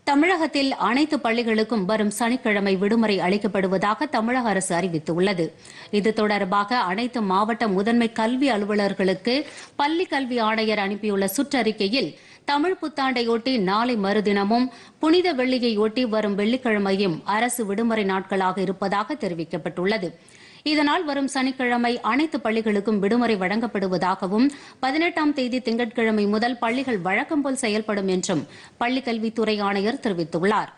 தமிழகத்தில் அனைத்து பள்ளிகளுக்கும் வரும் சனிக்கிழமை விடுமுறை அளிக்கப்படுவதாக தமிழக அரசு அறிவித்துள்ளது இது தொடர்பாக அனைத்து மாவட்ட முதன்மை கல்வி அலுவலர்களுக்கு பள்ளி கல்வி ஆணையர் அனுப்பியுள்ள சுற்றறிக்கையில் தமிழ் புத்தாண்டையொட்டி நாளை மறுதினமும் புனித வெள்ளியையொட்டி வரும் வெள்ளிக்கிழமையும் அரசு விடுமுறை நாட்களாக இருப்பதாக தெரிவிக்கப்பட்டுள்ளது இதனால் வரும் சனிக்கிழமை அனைத்து பள்ளிகளுக்கும் விடுமுறை வழங்கப்படுவதாகவும் பதினெட்டாம் தேதி திங்கட்கிழமை முதல் பள்ளிகள் வழக்கம் போல் செயல்படும் என்றும் பள்ளிக்கல்வித்துறை ஆணையர் தெரிவித்துள்ளார்